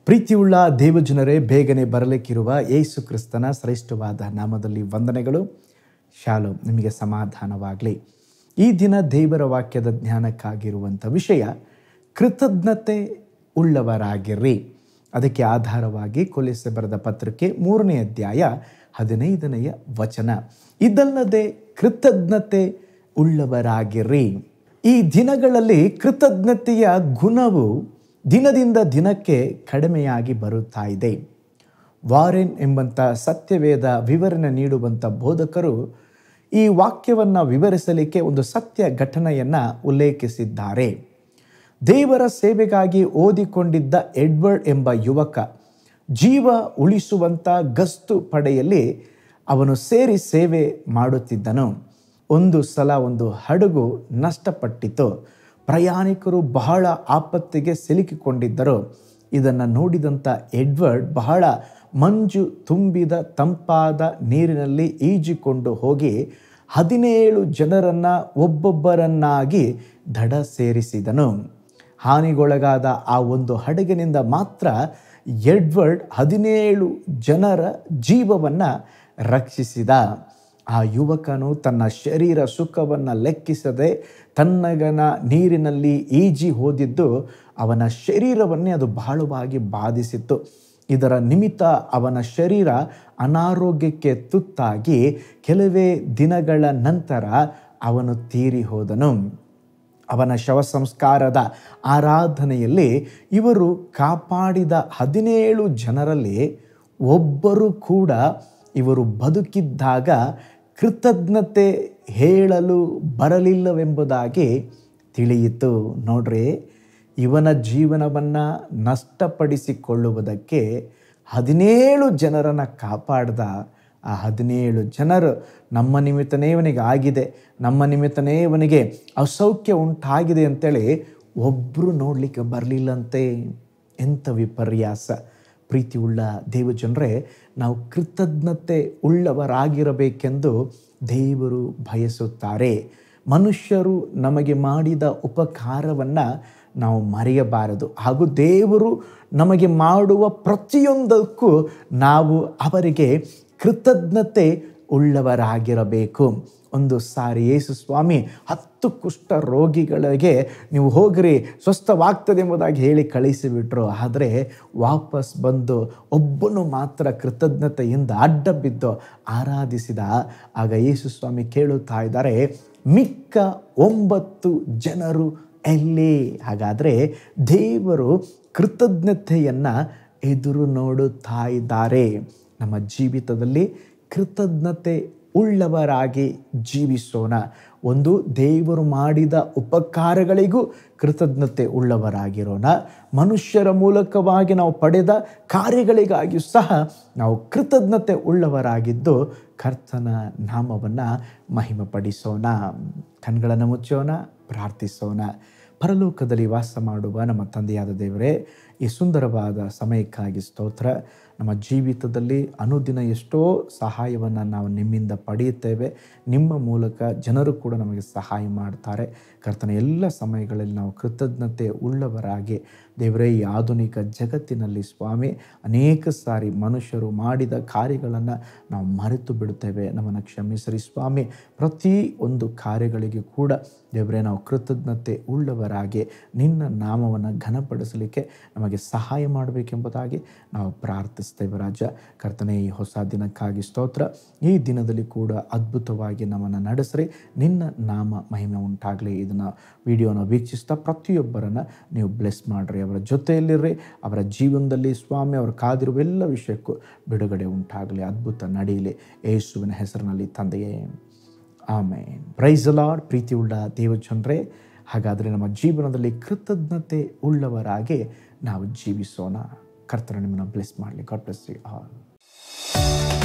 ಪ್ರೀತಿಯುಳ್ಳ ದೇವಜನರೇ ಬೇಗನೆ ಬರಲಿಕ್ಕಿರುವ ಯೇಸು ಕ್ರಿಸ್ತನ ಶ್ರೇಷ್ಠವಾದ ನಾಮದಲ್ಲಿ ವಂದನೆಗಳು ಶಾಲು ನಿಮಗೆ ಸಮಾಧಾನವಾಗಲಿ ಈ ದಿನ ದೇವರ ವಾಕ್ಯದ ಜ್ಞಾನಕ್ಕಾಗಿರುವಂಥ ವಿಷಯ ಕೃತಜ್ಞತೆ ಉಳ್ಳವರಾಗಿರ್ರಿ ಅದಕ್ಕೆ ಆಧಾರವಾಗಿ ಕೊಲೆಸೆ ಬರೆದ ಪತ್ರಿಕೆ ಮೂರನೇ ಅಧ್ಯಾಯ ಹದಿನೈದನೆಯ ವಚನ ಇದಲ್ಲದೆ ಕೃತಜ್ಞತೆ ಉಳ್ಳವರಾಗಿರ್ರಿ ಈ ದಿನಗಳಲ್ಲಿ ಕೃತಜ್ಞತೆಯ ಗುಣವು ದಿನದಿಂದ ದಿನಕ್ಕೆ ಕಡಿಮೆಯಾಗಿ ಬರುತ್ತಾ ಇದೆ ವಾರೆನ್ ಎಂಬಂಥ ಸತ್ಯವೇದ ವಿವರಣೆ ನೀಡುವಂಥ ಬೋಧಕರು ಈ ವಾಕ್ಯವನ್ನು ವಿವರಿಸಲಿಕ್ಕೆ ಒಂದು ಸತ್ಯ ಘಟನೆಯನ್ನು ಉಲ್ಲೇಖಿಸಿದ್ದಾರೆ ದೇವರ ಸೇವೆಗಾಗಿ ಓದಿಕೊಂಡಿದ್ದ ಎಡ್ವರ್ಡ್ ಎಂಬ ಯುವಕ ಜೀವ ಉಳಿಸುವಂಥ ಗಸ್ತು ಪಡೆಯಲ್ಲಿ ಅವನು ಸೇರಿ ಸೇವೆ ಮಾಡುತ್ತಿದ್ದನು ಒಂದು ಸಲ ಒಂದು ಹಡಗು ನಷ್ಟಪಟ್ಟಿತು ಪ್ರಯಾಣಿಕರು ಬಹಳ ಆಪತ್ತಿಗೆ ಸಿಲುಕಿಕೊಂಡಿದ್ದರು ಇದನ್ನು ನೋಡಿದಂಥ ಎಡ್ವರ್ಡ್ ಬಹಳ ಮಂಜು ತುಂಬಿದ ತಂಪಾದ ನೀರಿನಲ್ಲಿ ಈಜಿಕೊಂಡು ಹೋಗಿ ಹದಿನೇಳು ಜನರನ್ನು ಒಬ್ಬೊಬ್ಬರನ್ನಾಗಿ ದಡ ಸೇರಿಸಿದನು ಹಾನಿಗೊಳಗಾದ ಆ ಒಂದು ಹಡಗಿನಿಂದ ಮಾತ್ರ ಎಡ್ವರ್ಡ್ ಹದಿನೇಳು ಜನರ ಜೀವವನ್ನು ರಕ್ಷಿಸಿದ ಆ ಯುವಕನು ತನ್ನ ಶರೀರ ಸುಖವನ್ನು ಲೆಕ್ಕಿಸದೆ ತನ್ನಗನ ನೀರಿನಲ್ಲಿ ಈಜಿ ಹೋದಿದ್ದು ಅವನ ಶರೀರವನ್ನೇ ಅದು ಬಹಳವಾಗಿ ಬಾಧಿಸಿತ್ತು ಇದರ ನಿಮಿತ್ತ ಅವನ ಶರೀರ ಅನಾರೋಗ್ಯಕ್ಕೆ ತುತ್ತಾಗಿ ಕೆಲವೇ ದಿನಗಳ ನಂತರ ಅವನು ತೀರಿ ಹೋದನು ಅವನ ಶವ ಸಂಸ್ಕಾರದ ಆರಾಧನೆಯಲ್ಲಿ ಇವರು ಕಾಪಾಡಿದ ಹದಿನೇಳು ಜನರಲ್ಲಿ ಒಬ್ಬರು ಕೂಡ ಇವರು ಬದುಕಿದ್ದಾಗ ಕೃತಜ್ಞತೆ ಹೇಳಲು ಬರಲಿಲ್ಲವೆಂಬುದಾಗಿ ತಿಳಿಯಿತು ನೋಡ್ರಿ ಇವನ ಜೀವನವನ್ನು ನಷ್ಟಪಡಿಸಿಕೊಳ್ಳುವುದಕ್ಕೆ ಹದಿನೇಳು ಜನರನ್ನು ಕಾಪಾಡ್ದ ಆ ಹದಿನೇಳು ಜನರು ನಮ್ಮ ನಿಮಿತ್ತನೇ ಇವನಿಗೆ ಆಗಿದೆ ನಮ್ಮ ನಿಮಿತ್ತನೇ ಇವನಿಗೆ ಅಸೌಖ್ಯ ಉಂಟಾಗಿದೆ ಅಂತೇಳಿ ಒಬ್ಬರು ನೋಡಲಿಕ್ಕೆ ಬರಲಿಲ್ಲಂತೆ ಎಂಥ ವಿಪರ್ಯಾಸ ಪ್ರೀತಿಯುಳ್ಳ ದೇವಜನರೇ ನಾವು ಕೃತಜ್ಞತೆ ಉಳ್ಳವರಾಗಿರಬೇಕೆಂದು ದೇವರು ಬಯಸುತ್ತಾರೆ ಮನುಷ್ಯರು ನಮಗೆ ಮಾಡಿದ ಉಪಕಾರವನ್ನು ನಾವು ಮರೆಯಬಾರದು ಹಾಗೂ ದೇವರು ನಮಗೆ ಮಾಡುವ ಪ್ರತಿಯೊಂದಕ್ಕೂ ನಾವು ಅವರಿಗೆ ಕೃತಜ್ಞತೆ ಉಳ್ಳವರಾಗಿರಬೇಕು ಒಂದು ಸಾರಿ ಯೇಸು ಸ್ವಾಮಿ ಹತ್ತು ಕುಷ್ಠ ರೋಗಿಗಳಿಗೆ ನೀವು ಹೋಗ್ರಿ ಸ್ವಸ್ಥವಾಗ್ತದೆ ಎಂಬುದಾಗಿ ಹೇಳಿ ಕಳಿಸಿಬಿಟ್ರು ಆದರೆ ವಾಪಸ್ ಬಂದು ಒಬ್ಬನು ಮಾತ್ರ ಕೃತಜ್ಞತೆಯಿಂದ ಅಡ್ಡ ಬಿದ್ದು ಆರಾಧಿಸಿದ ಆಗ ಯೇಸು ಸ್ವಾಮಿ ಕೇಳುತ್ತಾ ಇದ್ದಾರೆ ಮಿಕ್ಕ ಒಂಬತ್ತು ಜನರು ಎಲ್ಲಿ ಹಾಗಾದರೆ ದೇವರು ಕೃತಜ್ಞತೆಯನ್ನು ಎದುರು ನೋಡುತ್ತಾ ಇದ್ದಾರೆ ನಮ್ಮ ಜೀವಿತದಲ್ಲಿ ಕೃತಜ್ಞತೆ ಉಳ್ಳವರಾಗಿ ಜೀವಿಸೋಣ ಒಂದು ದೇವರು ಮಾಡಿದ ಉಪಕಾರಗಳಿಗೂ ಕೃತಜ್ಞತೆ ಉಳ್ಳವರಾಗಿರೋಣ ಮನುಷ್ಯರ ಮೂಲಕವಾಗಿ ನಾವು ಪಡೆದ ಕಾರ್ಯಗಳಿಗಾಗಿಯೂ ಸಹ ನಾವು ಕೃತಜ್ಞತೆ ಉಳ್ಳವರಾಗಿದ್ದು ಕರ್ತನ ನಾಮವನ್ನು ಮಹಿಮಪಡಿಸೋಣ ಕಣ್ಗಳನ್ನು ಮುಚ್ಚೋಣ ಪ್ರಾರ್ಥಿಸೋಣ ಪರಲೋಕದಲ್ಲಿ ವಾಸ ಮಾಡುವ ನಮ್ಮ ತಂದೆಯಾದ ದೇವರೇ ಈ ಸುಂದರವಾದ ಸಮಯಕ್ಕಾಗಿ ಸ್ತೋತ್ರ ನಮ್ಮ ಜೀವಿತದಲ್ಲಿ ಅನುದಿನ ಎಷ್ಟೋ ಸಹಾಯವನ್ನು ನಾವು ನಿಮ್ಮಿಂದ ಪಡೆಯುತ್ತೇವೆ ನಿಮ್ಮ ಮೂಲಕ ಜನರು ಕೂಡ ನಮಗೆ ಸಹಾಯ ಮಾಡ್ತಾರೆ ಕರ್ತನ ಎಲ್ಲ ಸಮಯಗಳಲ್ಲಿ ನಾವು ಕೃತಜ್ಞತೆ ಉಳ್ಳವರಾಗಿ ದೇವರೇ ಈ ಆಧುನಿಕ ಜಗತ್ತಿನಲ್ಲಿ ಸ್ವಾಮಿ ಅನೇಕ ಸಾರಿ ಮನುಷ್ಯರು ಮಾಡಿದ ಕಾರ್ಯಗಳನ್ನು ನಾವು ಮರೆತು ಬಿಡುತ್ತೇವೆ ನಮ್ಮನ್ನು ಕ್ಷಮಿಸರಿ ಸ್ವಾಮಿ ಪ್ರತಿ ಒಂದು ಕಾರ್ಯಗಳಿಗೆ ಕೂಡ ದೇವರೇ ನಾವು ಕೃತಜ್ಞತೆ ಉಳ್ಳವರಾಗಿ ನಿನ್ನ ನಾಮವನ್ನು ಘನಪಡಿಸಲಿಕ್ಕೆ ನಮಗೆ ಸಹಾಯ ಮಾಡಬೇಕೆಂಬುದಾಗಿ ನಾವು ಪ್ರಾರ್ಥಿಸ್ತೇವೆ ರಾಜ ಕರ್ತನೆ ಈ ಹೊಸ ದಿನಕ್ಕಾಗಿ ಸ್ತೋತ್ರ ಈ ದಿನದಲ್ಲಿ ಕೂಡ ಅದ್ಭುತವಾಗಿ ನಮ್ಮನ್ನು ನಡೆಸ್ರಿ ನಿನ್ನ ನಾಮ ಮಹಿಮೆ ಉಂಟಾಗಲಿ ಇದನ್ನು ವಿಡಿಯೋನ ವೀಕ್ಷಿಸ್ತಾ ಪ್ರತಿಯೊಬ್ಬರನ್ನು ನೀವು ಬ್ಲೆಸ್ ಮಾಡಿರಿ ಅವರ ಜೊತೆಯಲ್ಲಿರ್ರಿ ಅವರ ಜೀವನದಲ್ಲಿ ಸ್ವಾಮಿ ಅವರು ಕಾದಿರುವ ಎಲ್ಲ ವಿಷಯಕ್ಕೂ ಬಿಡುಗಡೆ ಉಂಟಾಗಲಿ ಅದ್ಭುತ ನಡೆಯಲಿ ಯೇಸುವಿನ ಹೆಸರಿನಲ್ಲಿ ತಂದೆಯೇ ಆಮೇನ್ ಪ್ರೈಸ್ ಲಾರ್ಡ್ ಪ್ರೀತಿಯುಳ್ಳ ದೇವಜನರೇ ಹಾಗಾದರೆ ನಮ್ಮ ಜೀವನದಲ್ಲಿ ಕೃತಜ್ಞತೆ ಉಳ್ಳವರಾಗಿ ನಾವು ಜೀವಿಸೋಣ ಕರ್ತನ ನಿಮ್ಮನ್ನು ಬ್ಲೆಸ್ ಮಾಡಲಿ ಗಾಡ್ ಬ್ಲೆಸ್ ಯು ಆಲ್